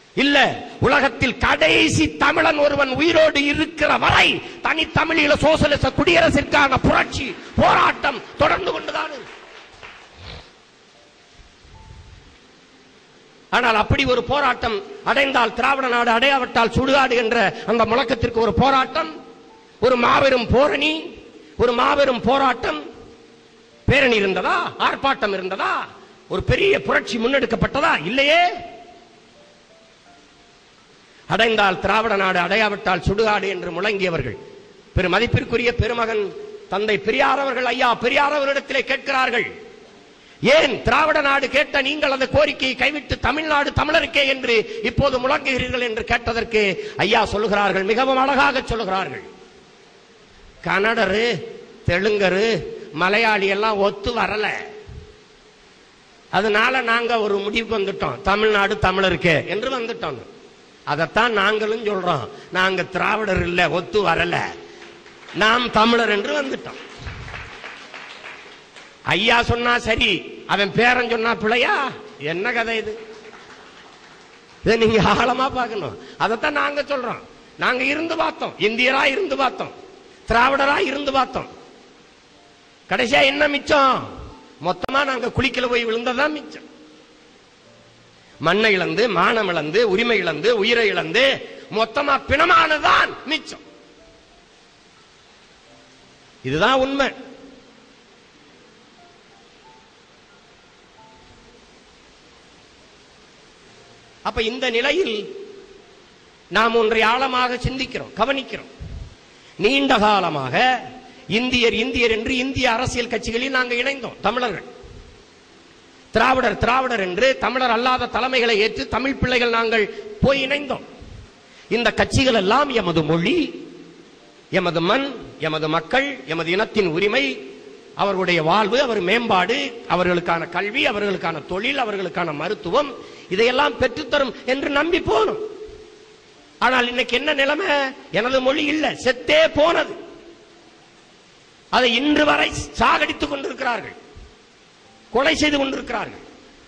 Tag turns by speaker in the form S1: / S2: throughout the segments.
S1: இல்ல உலகத்தில் கடைசி தமிழன் ஒருவன் உயிரோடு இருக்கிற வரை தனி தமிழீழ சோசலிச குடியரசிற்கான புரட்சி போராட்டம் தொடர்ந்து கொண்டுதான் இருக்கும். ஆனால் அப்படி ஒரு போராட்டம் அடைந்தால் திராவிட நாடு அடையாவிட்டால் சுடுகாடு என்ற அந்த முழக்கத்திற்கு ஒரு போராட்டம் ஒரு மாபெரும் போரணி ஒரு மாபெரும் போராட்டம் பேரணி இருந்ததா ஆர்ப்பாட்டம் இருந்ததா ஒரு பெரிய புரட்சி முன்னெடுக்கப்பட்டதா இல்லையே அடைந்தால் திராவிட நாடு அடையாவிட்டால் சுடுகாடு என்று முழங்கியவர்கள் பெரும் மதிப்பிற்குரிய பெருமகன் தந்தை பெரியார் அவர்கள் ஐயா பெரியார் அவர்களிடத்திலே கேட்கிறார்கள் ஏன் திராவிட நாடு கேட்ட நீங்கள் அந்த கோரிக்கையை கைவிட்டு தமிழ்நாடு தமிழருக்கே என்று இப்போது முழங்குகிறீர்கள் என்று கேட்டதற்கு ஐயா சொல்லுகிறார்கள் மிகவும் அழகாக சொல்லுகிறார்கள் கன்னடரு தெலுங்கரு மலையாளி எல்லாம் ஒத்து வரல அதனால நாங்க ஒரு முடிவுக்கு வந்துட்டோம் தமிழ்நாடு தமிழருக்கே என்று வந்துட்டோம் அதைத்தான் நாங்களும் சொல்றோம் நாங்க திராவிடர் இல்ல ஒத்து வரல நாம் தமிழர் என்று வந்துட்டோம் ஐயா சொன்னா சரி அவன் பேரன் சொன்னா பிழையா என்ன கதை இது இதை நீங்க ஆழமா பார்க்கணும் அதைத்தான் நாங்க சொல்றோம் நாங்க இருந்து பார்த்தோம் இந்தியரா இருந்து பார்த்தோம் திராவிடரா இருந்து பார்த்தோம் கடைசியா என்ன மிச்சம் மொத்தமா நாங்க குளிக்கல போய் விழுந்ததான் மிச்சம் மண்ணை இழந்து மானம் இழந்து உரிமை இழந்து உயிரை இழந்து மொத்தமா பிணமானதான் மிச்சம் இதுதான் உண்மை அப்ப இந்த நிலையில் நாம் ஒன்றை ஆழமாக சிந்திக்கிறோம் கவனிக்கிறோம் நீண்ட காலமாக இந்தியர் இந்தியர் என்று இந்திய அரசியல் கட்சிகளில் நாங்கள் இணைந்தோம் தமிழர்கள் திராவிடர் திராவிடர் என்று தமிழர் அல்லாத தலைமைகளை ஏற்று தமிழ் பிள்ளைகள் நாங்கள் போய் இணைந்தோம் இந்த கட்சிகள் எல்லாம் எமது மொழி எமது மண் எமது மக்கள் எமது இனத்தின் உரிமை அவர்களுடைய வாழ்வு அவர் மேம்பாடு அவர்களுக்கான கல்வி அவர்களுக்கான தொழில் அவர்களுக்கான மருத்துவம் இதையெல்லாம் பெற்றுத்தரும் என்று நம்பி போனோம் ஆனால் இன்னைக்கு என்ன நிலைமை எனது மொழி இல்ல செத்தே போனது அதை இன்று வரை சாகடித்துக் கொண்டிருக்கிறார்கள் கொலை செய்து கொண்டிருக்கிறார்கள்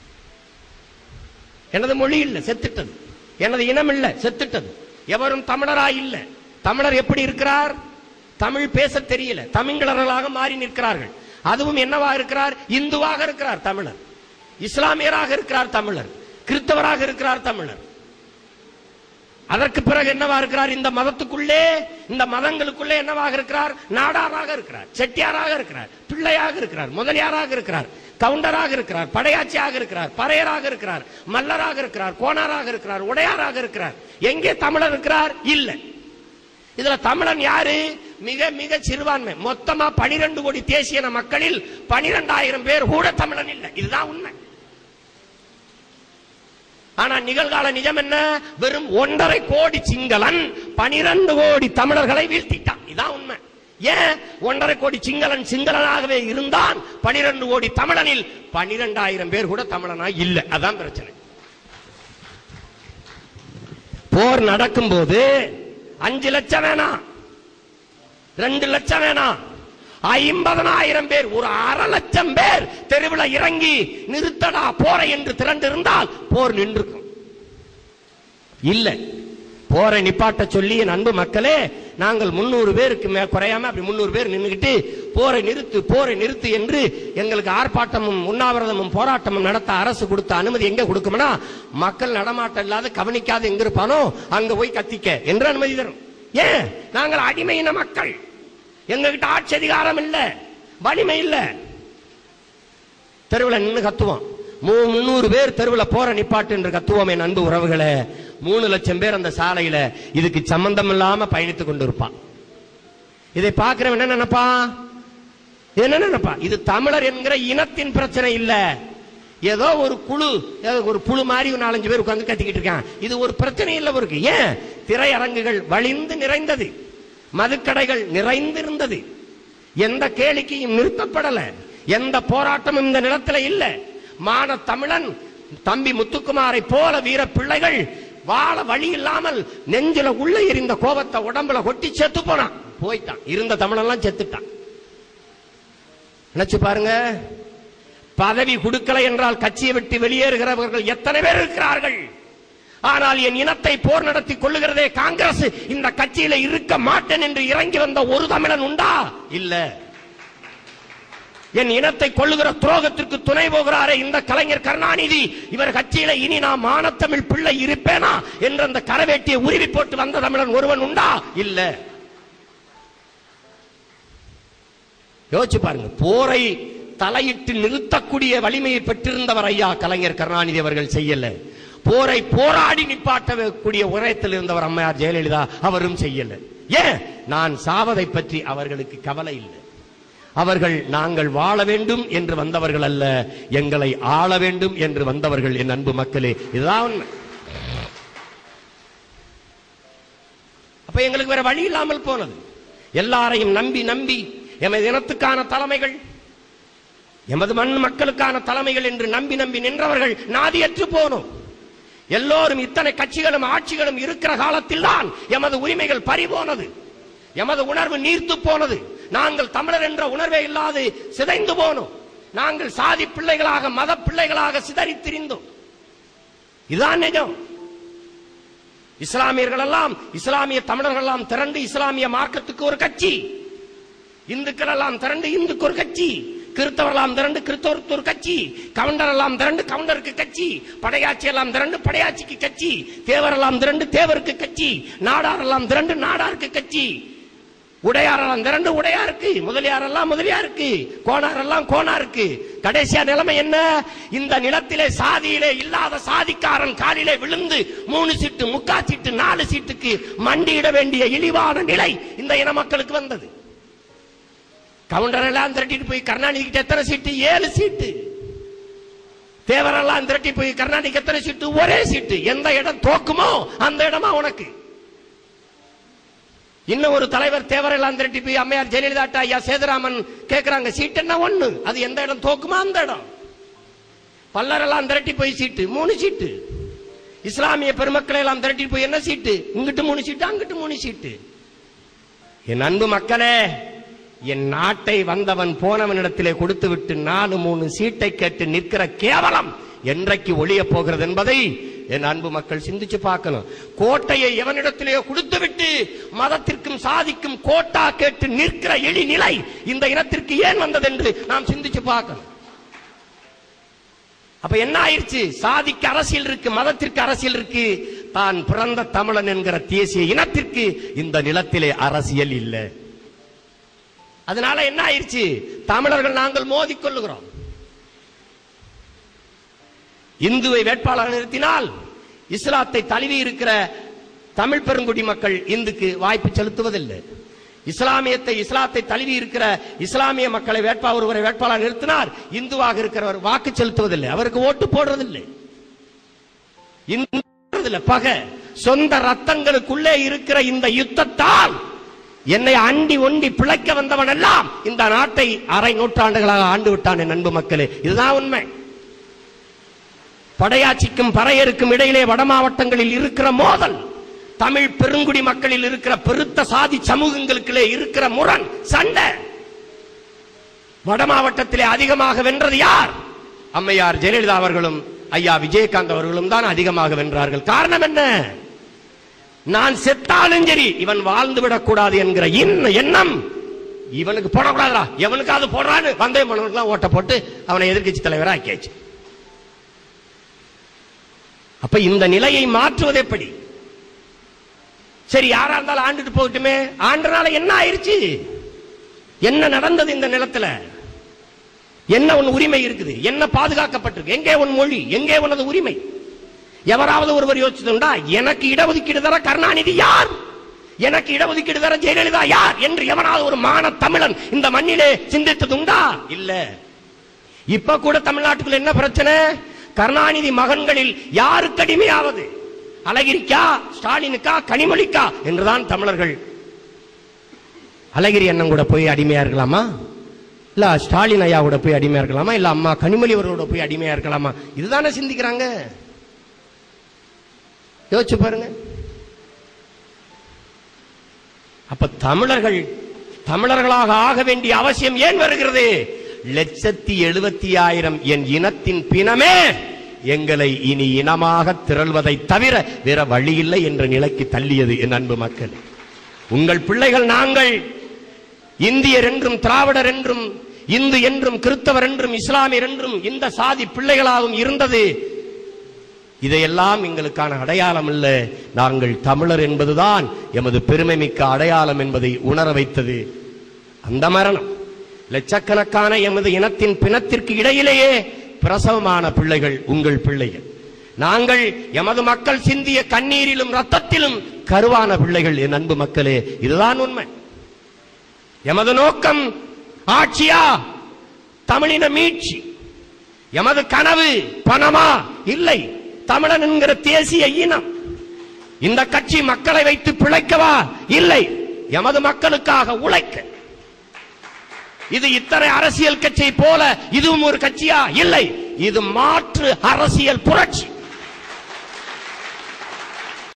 S1: எனது மொழி இல்ல செத்துட்டது எனது இனம் இல்ல செத்துட்டது எவரும் தமிழரா இல்ல தமிழர் எப்படி இருக்கிறார் தமிழ் பேச தெரியல தமிழர்களாக மாறி நிற்கிறார்கள் அதுவும் என்னவா இருக்கிறார் இந்துவாக இருக்கிறார் தமிழர் இஸ்லாமியராக இருக்கிறார் தமிழர் கிறிஸ்தவராக இருக்கிறார் தமிழர் அதற்கு பிறகு என்னவா இருக்கிறார் இந்த மதத்துக்குள்ளே இந்த மதங்களுக்குள்ளே என்னவாக இருக்கிறார் நாடாராக இருக்கிறார் செட்டியாராக இருக்கிறார் பிள்ளையாக இருக்கிறார் முதலியாராக இருக்கிறார் கவுண்டராக இருக்கிறார் படையாட்சியாக இருக்கிறார் பறையராக இருக்கிறார் மல்லராக இருக்கிறார் கோணாராக இருக்கிறார் உடையாராக இருக்கிறார் எங்கே தமிழர் இருக்கிறார் இல்ல இதுல தமிழன் யாரு மிக மிக சிறுபான்மை மொத்தமா பனிரெண்டு கோடி தேசிய மக்களில் பனிரெண்டாயிரம் பேர் கூட தமிழன் இல்லை இதுதான் உண்மை ஆனா நிகழ்கால நிஜம் என்ன வெறும் ஒன்றரை கோடி சிங்களன் பனிரெண்டு கோடி தமிழர்களை வீழ்த்திட்டான் இதான் உண்மை ஏன் ஒன்றரை கோடி சிங்களன் சிங்களனாகவே இருந்தான் பனிரெண்டு கோடி தமிழனில் பனிரெண்டாயிரம் பேர் கூட தமிழனா இல்ல அதான் பிரச்சனை போர் நடக்கும்போது அஞ்சு லட்சம் வேணாம் ரெண்டு லட்சம் வேணாம் ஐம்பதனாயிரம் பேர் ஒரு அரை லட்சம் பேர் தெருவில் இறங்கி நிறுத்தடா போரை என்று திரண்டு இருந்தால் போர் நின்றுக்கும் இல்ல போரை நிப்பாட்ட சொல்லி என் அன்பு மக்களே நாங்கள் முன்னூறு பேருக்கு மே- குறையாம அப்படி முன்னூறு பேர் நின்னுகிட்டு போரை நிறுத்து போரை நிறுத்து என்று எங்களுக்கு ஆர்ப்பாட்டமும் உண்ணாவிரதமும் போராட்டமும் நடத்த அரசு கொடுத்த அனுமதி எங்க கொடுக்கும்னா மக்கள் நடமாட்டம் இல்லாத கவனிக்காத எங்க இருப்பானோ அங்க போய் கத்திக்க என்று அனுமதி தரும் ஏன் நாங்கள் அடிமையின மக்கள் எங்ககிட்ட ஆட்சி அதிகாரம் இல்ல வலிமை இல்ல தெருவில் நின்று கத்துவோம் மூ- முந்நூறு பேர் தெருவில் போற நிப்பாட்டு என்று கத்துவோம் என் அன்பு உறவுகளே மூணு லட்சம் பேர் அந்த சாலையில இதுக்கு சம்பந்தம் இல்லாம பயணித்துக் கொண்டிருப்பான் இதை பார்க்கிறவன் என்ன நினைப்பான் என்ன நினைப்பா இது தமிழர் என்கிற இனத்தின் பிரச்சனை இல்ல ஏதோ ஒரு குழு ஏதோ ஒரு புழு மாதிரி ஒரு நாலஞ்சு பேர் உட்கார்ந்து கத்திக்கிட்டு இருக்கான் இது ஒரு பிரச்சனை இல்ல இருக்கு ஏன் திரையரங்குகள் வழிந்து நிறைந்தது மதுக்கடைகள் நிறைந்திருந்தது எந்த கேளிக்கையும் நிறுத்தப்படல எந்த போராட்டமும் இந்த நிலத்துல இல்ல மான தமிழன் தம்பி முத்துக்குமாரை போல வீர பிள்ளைகள் வாழ வழி இல்லாமல் நெஞ்சில உள்ள எரிந்த கோபத்தை உடம்புல கொட்டி செத்து போனான் போய்ட்டான் இருந்த தமிழெல்லாம் செத்துட்டான் நினைச்சு பாருங்க பதவி கொடுக்கல என்றால் கட்சியை விட்டு வெளியேறுகிறவர்கள் எத்தனை பேர் இருக்கிறார்கள் ஆனால் என் இனத்தை போர் நடத்தி கொள்ளுகிறதே காங்கிரஸ் இந்த கட்சியில இருக்க மாட்டேன் என்று இறங்கி வந்த ஒரு தமிழன் உண்டா இல்ல என் இனத்தை கொள்ளுகிற துரோகத்திற்கு துணை போகிறாரே இந்த கலைஞர் கருணாநிதி இவர் கட்சியில இனி நான் மானத்தமிழ் பிள்ளை இருப்பேனா என்று அந்த கரவேட்டியை உருவி போட்டு வந்த தமிழன் ஒருவன் உண்டா இல்ல யோசிச்சு பாருங்க போரை தலையிட்டு நிறுத்தக்கூடிய வலிமையை பெற்றிருந்தவர் ஐயா கலைஞர் கருணாநிதி அவர்கள் செய்யல போரை போராடி நிப்பாட்டக்கூடிய உரையத்தில் இருந்தவர் அம்மையார் ஜெயலலிதா அவரும் செய்யல ஏன் நான் சாவதை பற்றி அவர்களுக்கு கவலை இல்லை அவர்கள் நாங்கள் வாழ வேண்டும் என்று வந்தவர்கள் அல்ல எங்களை ஆள வேண்டும் என்று வந்தவர்கள் என் அன்பு மக்களே இதுதான் உண்மை. அப்ப எங்களுக்கு வேற வழி இல்லாமல் போனது எல்லாரையும் நம்பி நம்பி எமது இனத்துக்கான தலைமைகள் எமது மண் மக்களுக்கான தலைமைகள் என்று நம்பி நம்பி நின்றவர்கள் நாதியற்று போனோம் எல்லோரும் இத்தனை கட்சிகளும் ஆட்சிகளும் இருக்கிற காலத்தில் தான் எமது உரிமைகள் பறிபோனது எமது உணர்வு நீர்த்து போனது நாங்கள் தமிழர் என்ற உணர்வே இல்லாது சிதைந்து போனோம் நாங்கள் சாதி பிள்ளைகளாக மத பிள்ளைகளாக சிதறித் திரிந்தோம் இதுதான் நிஜம் இஸ்லாமியர்கள் எல்லாம் இஸ்லாமிய தமிழர்கள் எல்லாம் திரண்டு இஸ்லாமிய மார்க்கத்துக்கு ஒரு கட்சி இந்துக்கள் எல்லாம் திரண்டு இந்துக்கு ஒரு கட்சி கிறிஸ்தவர் எல்லாம் திரண்டு கிறிஸ்தவருக்கு ஒரு கட்சி கவுண்டர் எல்லாம் திரண்டு கவுண்டருக்கு கட்சி படையாட்சி எல்லாம் திரண்டு படையாட்சிக்கு கட்சி தேவர் எல்லாம் திரண்டு தேவருக்கு கட்சி நாடார் எல்லாம் திரண்டு நாடாருக்கு கட்சி உடையார் எல்லாம் திரண்டு உடையாருக்கு முதலியார் எல்லாம் முதலியாருக்கு கோணார் எல்லாம் கோணாருக்கு கடைசியா நிலைமை என்ன இந்த நிலத்திலே சாதியிலே இல்லாத சாதிக்காரன் காலிலே விழுந்து மூணு சீட்டு முக்கா சீட்டு நாலு சீட்டுக்கு மண்டியிட வேண்டிய இழிவான நிலை இந்த இன மக்களுக்கு வந்தது கவுண்டர் எல்லாம் திரட்டிட்டு போய் கருணாநிதி கிட்ட எத்தனை சீட்டு ஏழு சீட்டு தேவரெல்லாம் திரட்டி போய் கருணாநிதிக்கு எத்தனை சீட்டு ஒரே சீட்டு எந்த இடம் தோக்குமோ அந்த இடமா உனக்கு இன்னும் ஒரு தலைவர் தேவரெல்லாம் திரட்டி போய் அம்மையார் ஜெயலலிதா ஐயா சேதுராமன் கேக்குறாங்க சீட்டு என்ன ஒண்ணு அது எந்த இடம் தோக்குமா அந்த இடம் பல்லரெல்லாம் திரட்டி போய் சீட்டு மூணு சீட்டு இஸ்லாமிய பெருமக்களை எல்லாம் திரட்டி போய் என்ன சீட்டு இங்கிட்டு மூணு சீட்டு அங்கிட்டு மூணு சீட்டு என் அன்பு மக்களே என் நாட்டை வந்தவன் போனவனிடத்திலே கொடுத்து விட்டு நாலு மூணு சீட்டை கேட்டு நிற்கிற கேவலம் என்றைக்கு ஒளிய போகிறது என்பதை என் அன்பு மக்கள் சிந்திச்சு பார்க்கணும் கோட்டையை எவனிடத்திலேயோ கொடுத்து விட்டு மதத்திற்கும் சாதிக்கும் கோட்டா கேட்டு நிற்கிற எளி நிலை இந்த இனத்திற்கு ஏன் வந்தது என்று நாம் சிந்திச்சு பார்க்கணும் அப்ப என்ன ஆயிருச்சு சாதிக்கு அரசியல் இருக்கு மதத்திற்கு அரசியல் இருக்கு தான் பிறந்த தமிழன் என்கிற தேசிய இனத்திற்கு இந்த நிலத்திலே அரசியல் இல்லை அதனால என்ன ஆயிருச்சு தமிழர்கள் நாங்கள் மோதிக் கொள்ளுகிறோம் இந்துவை வேட்பாளர் நிறுத்தினால் இஸ்லாத்தை தழுவி இருக்கிற தமிழ் பெருங்குடி மக்கள் இந்துக்கு வாய்ப்பு செலுத்துவதில்லை இஸ்லாமியத்தை இஸ்லாத்தை தழுவி இருக்கிற இஸ்லாமிய மக்களை வேட்பா ஒருவரை வேட்பாளர் நிறுத்தினார் இந்துவாக இருக்கிறவர் வாக்கு செலுத்துவதில்லை அவருக்கு ஓட்டு போடுறதில்லை இந்து பகை சொந்த ரத்தங்களுக்குள்ளே இருக்கிற இந்த யுத்தத்தால் என்னை அண்டி ஒண்டி பிழைக்க வந்தவன் எல்லாம் இந்த நாட்டை அரை நூற்றாண்டுகளாக ஆண்டு விட்டான் என் அன்பு மக்களே இதுதான் உண்மை படையாட்சிக்கும் பறையருக்கும் இடையிலே வட மாவட்டங்களில் இருக்கிற மோதல் தமிழ் பெருங்குடி மக்களில் இருக்கிற பெருத்த சாதி சமூகங்களுக்குள்ளே இருக்கிற முரண் சண்டை வட மாவட்டத்திலே அதிகமாக வென்றது யார் அம்மையார் ஜெயலலிதா அவர்களும் ஐயா விஜயகாந்த் அவர்களும் தான் அதிகமாக வென்றார்கள் காரணம் என்ன நான் செத்தாலும் சரி இவன் வாழ்ந்து விடக்கூடாது என்கிற இன்ன- எண்ணம் இவனுக்கு போடக்கூடாதா எவனுக்காவது போடுறான்னு வந்தே மனவனுக்குலாம் ஓட்ட போட்டு அவனை எதிர்க்கட்சி தலைவரா ஆக்கியாச்சு அப்ப இந்த நிலையை மாற்றுவது எப்படி சரி யாரா இருந்தாலும் ஆண்டுட்டு போகட்டுமே ஆண்டனால என்ன ஆயிருச்சு என்ன நடந்தது இந்த நிலத்துல என்ன உன் உரிமை இருக்குது என்ன பாதுகாக்கப்பட்டிருக்கு எங்கே உன் மொழி எங்கே உனது உரிமை எவராவது ஒருவர் யோசிச்சுண்டா எனக்கு இடஒதுக்கீடு தர கருணாநிதி யார் எனக்கு இடஒதுக்கீடு தர ஜெயலலிதா யார் என்று எவனாவது ஒரு மான தமிழன் இந்த மண்ணிலே சிந்தித்ததுண்டா இல்ல இப்ப கூட தமிழ்நாட்டுக்குள்ள என்ன பிரச்சனை கருணாநிதி மகன்களில் யாருக்கு அடிமையாவது அழகிரிக்கா ஸ்டாலினுக்கா கனிமொழிக்கா என்றுதான் தமிழர்கள் அழகிரி அண்ணன் கூட போய் அடிமையா இருக்கலாமா இல்ல ஸ்டாலின் ஐயா கூட போய் அடிமையா இருக்கலாமா இல்ல அம்மா கனிமொழி அவர்களோட போய் அடிமையா இருக்கலாமா இதுதானே சிந்திக்கிறாங்க யோசிச்சு பாருங்க அப்ப தமிழர்கள் தமிழர்களாக ஆக வேண்டிய அவசியம் ஏன் வருகிறது லட்சத்தி எழுபத்தி ஆயிரம் என் இனத்தின் பிணமே எங்களை இனி இனமாக திரள்வதை தவிர வேற வழி இல்லை என்ற நிலைக்கு தள்ளியது என் அன்பு மக்கள் உங்கள் பிள்ளைகள் நாங்கள் இந்தியர் என்றும் திராவிடர் என்றும் இந்து என்றும் கிறிஸ்தவர் என்றும் இஸ்லாமியர் என்றும் இந்த சாதி பிள்ளைகளாகவும் இருந்தது இதையெல்லாம் எங்களுக்கான அடையாளம் அல்ல நாங்கள் தமிழர் என்பதுதான் எமது பெருமை மிக்க அடையாளம் என்பதை உணர வைத்தது அந்த மரணம் லட்சக்கணக்கான எமது இனத்தின் பிணத்திற்கு இடையிலேயே பிரசவமான பிள்ளைகள் உங்கள் பிள்ளைகள் நாங்கள் எமது மக்கள் சிந்திய கண்ணீரிலும் ரத்தத்திலும் கருவான பிள்ளைகள் என் அன்பு மக்களே இதுதான் உண்மை எமது நோக்கம் ஆட்சியா தமிழின மீட்சி எமது கனவு பணமா இல்லை தமிழன் என்கிற தேசிய இனம் இந்த கட்சி மக்களை வைத்து பிழைக்கவா இல்லை எமது மக்களுக்காக உழைக்க இது இத்தனை அரசியல் கட்சியை போல இதுவும் ஒரு கட்சியா இல்லை இது மாற்று அரசியல் புரட்சி